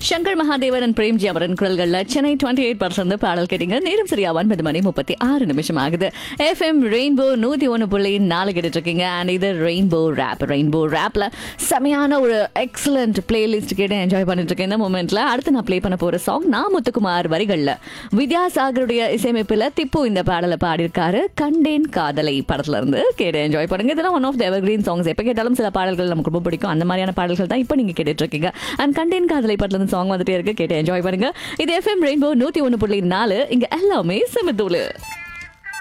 Shankar Mahadevan and Premji அவரன் குரல்கள்ல Chennai twenty eight percent பாடல் கேட்டீங்க நேரம் சரியா ஒன்பது மணி முப்பத்தி ஆறு நிமிஷம் ஆகுது எஃப்எம் ரெயின்போ நூத்தி ஒன்று புள்ளி நாலு கேட்டுட்டு இருக்கீங்க அண்ட் இது ரெயின்போ ரேப் ரெயின்போ ரேப்ல செமையான ஒரு எக்ஸலண்ட் பிளேலிஸ்ட் கேட்டு என்ஜாய் பண்ணிட்டு இருக்கேன் இந்த மூமெண்ட்ல அடுத்து நான் ப்ளே பண்ண போற சாங் நான் முத்துக்குமார் வரிகள்ல வித்யாசாகருடைய இசையமைப்புல திப்பு இந்த பாடலை பாடியிருக்காரு கண்டேன் காதலை படத்துல இருந்து கேட்டு என்ஜாய் பண்ணுங்க இதெல்லாம் one of the evergreen songs எப்போ கேட்டாலும் சில பாடல்கள் நமக்கு ரொம்ப பிடிக்கும் அந்த மாதிரியான பாடல்கள் தான் இப்போ நீங்க கேட்டுட்டு இருக்கீங்க அண்ட் கண்டேன் காதலை படத்துல இருந்து சாங் வந்துட்டே இருக்கு கேட்டு என்ஜாய் பண்ணுங்க இது எஃப்எம் ரெயின்போ நூத்தி ஒன்று புள்ளி நாலு இங்க எல்லாமே செமத்தூளு